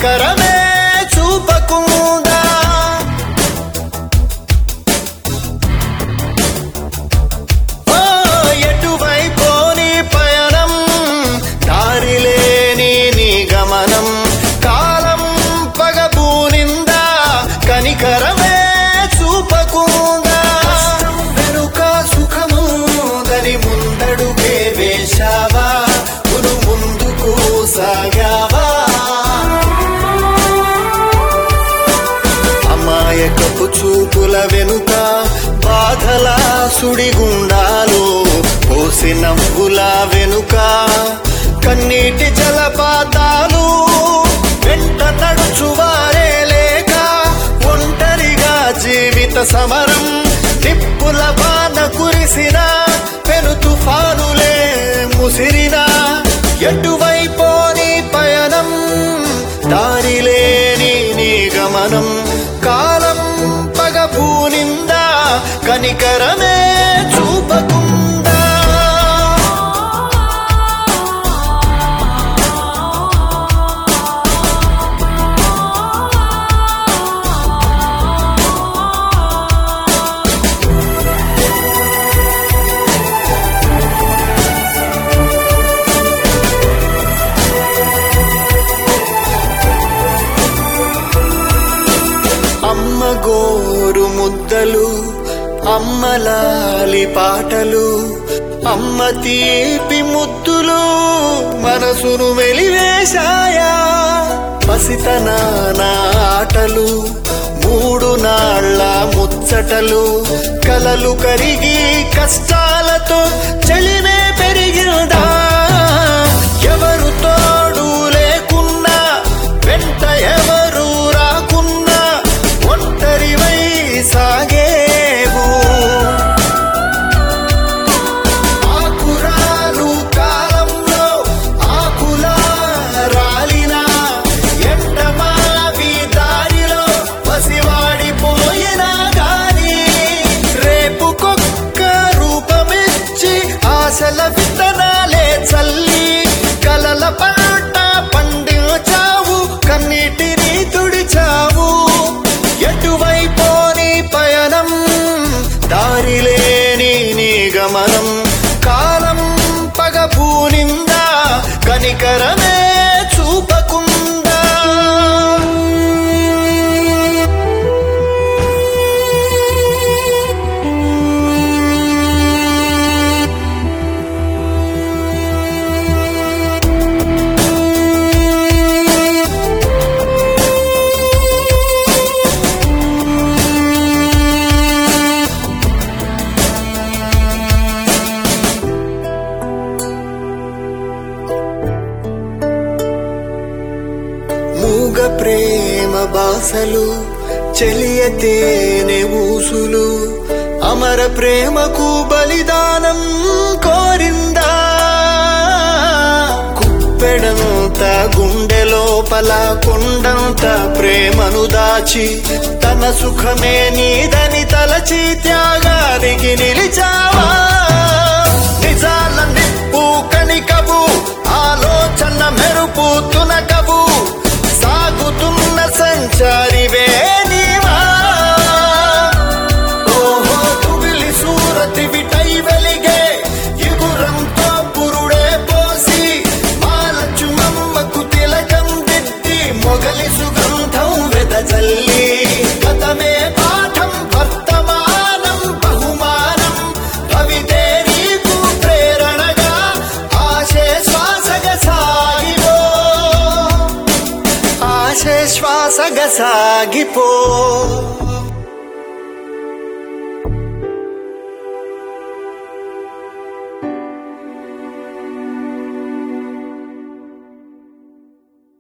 కనికరమే చూపకుండా ఓ ఎటువైపోని పయనం దారిలేని నీ గమనం కాలం పగబూనిందా కనికరమే చూపకుండా వెనుక సుఖముందని ముందడుగే వేశావా మును ముందుకు సాగావా అమాయకపు చూపుల వెనుక బాధల సుడిగుండాలు పోసి నవ్వుల వెనుక కన్నీటి జలపాతాలు వెంట నడుచువారే లేక ఒంటరిగా జీవిత సమరం నిప్పుల బాన కురిసిన పెను తుఫానులే ముసిరిన ఎటువైపోని పయనం దారిలేని నీ గమనం కాలం పగపూనిందా కనికరమే చూపకుండా అమ్మ గోరు ముద్దలు అమ్మలాలి పాటలు అమ్మ తీపి ముద్దులు మనసును వెలివేశాయా పసితనాన ఆటలు మూడు నాళ్ళ ముచ్చటలు కలలు కరిగి కష్టాలతో చలిమే పెరిగిందా ఎవరు తోడు లేకున్నా వెంట ఎవరు రాకున్నా ఒంటరివై సాగేవు ఆకురాలు కాలంలో ఆకుల రాలిన ఎండమావి దారిలో పసివాడిపోయినా గాని రేపుకొక్క రూపమిచ్చి ఆశల విత్తనాలే చల్లి కలల పంట పండించావు కన్నీటిని తుడిచావు ఎటువైపోని పయనం దారిలేని నీ గమనం కాలం పగపూనిందా కనికరమే చూపకుండా మూగ ప్రేమ బాసలు చెలియ తేనె ఊసులు అమర ప్రేమకు బలిదానం కోరిందా కుప్పెడంత గుండె లోపల కొండంత ప్రేమను దాచి తన సుఖమే నీదని తలచి త్యాగానికి నిలిచావా నిజాల నిప్పు కణికవు ఆలోచన మెరుపు తునకవు సాగుతున్న సంచారివే నీవా ఓహో తుగిలి సూరతి విటై వెలిగే ఇగురంతో పురుడే పోసి మాలచుమమ్మకు తిలకం దిద్ది మొగలి సుగంధం వెదజల్లి గతమే పాఠం వర్తమానం బహుమానం కవితే నీకు ప్రేరణగా ఆశే శ్వాసగా సాగిపో ఆశే శ్వాసగా సాగిపో